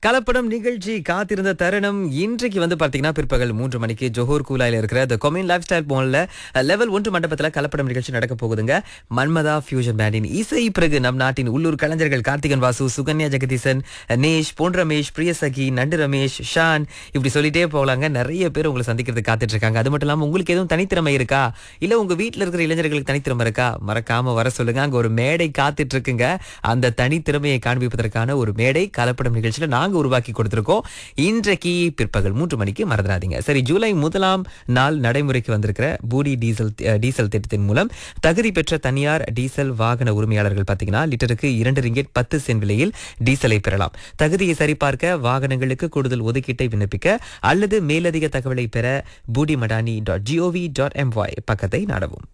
கலப்படம் நிகழ்ச்சி காத்திருந்த தருணம் இன்றைக்கு வந்து பார்த்தீங்கன்னா பிற்பகல் மூன்று மணிக்கு ஜோஹர் கூலாயில் இருக்கிற த கொமின் லைஃப் ஸ்டைல் மால்ல லெவல் ஒன்று மண்டபத்தில் கலப்படம் நிகழ்ச்சி நடக்க போகுதுங்க மன்மதா ஃபியூஷன் பேண்டின் இசை பிறகு நம் நாட்டின் உள்ளூர் கலைஞர்கள் கார்த்திகன் வாசு சுகன்யா ஜெகதீசன் நேஷ் பொன் ரமேஷ் பிரியசகி நண்டு ரமேஷ் ஷான் இப்படி சொல்லிட்டே போகலாங்க நிறைய பேர் உங்களை சந்திக்கிறதுக்கு காத்துட்டு இருக்காங்க அது மட்டும் இல்லாமல் உங்களுக்கு எதுவும் தனித்திறமை இருக்கா இல்ல உங்க வீட்டில் இருக்கிற இளைஞர்களுக்கு தனித்திறமை இருக்கா மறக்காம வர சொல்லுங்க அங்க ஒரு மேடை காத்துட்டு இருக்குங்க அந்த தனித்திறமையை காண்பிப்பதற்கான ஒரு மேடை கலப்படம் நிகழ்ச்சியில நாங்க உருவாக்கி கொடுத்திருக்கோம் இன்றைக்கு பிற்பகல் மூன்று மணிக்கு மறந்துடாதீங்க சரி ஜூலை முதலாம் நாள் நடைமுறைக்கு வந்திருக்கிற பூடி டீசல் அஹ், டீசல் திட்டத்தின் மூலம் தகுதி பெற்ற தனியார் டீசல் வாகன உரிமையாளர்கள் பார்த்தீங்கன்னா லிட்டருக்கு இரண்டு ரிங்கெட் பத்து சென்ட் விலையில் டீசலை பெறலாம் தகுதியை சரிபார்க்க வாகனங்களுக்கு கூடுதல் ஒதுக்கீட்டை விண்ணப்பிக்க அல்லது மேலதிக தகவலை பெற Budi Madani dot G O V dot M Y பக்கத்தை நாடவும்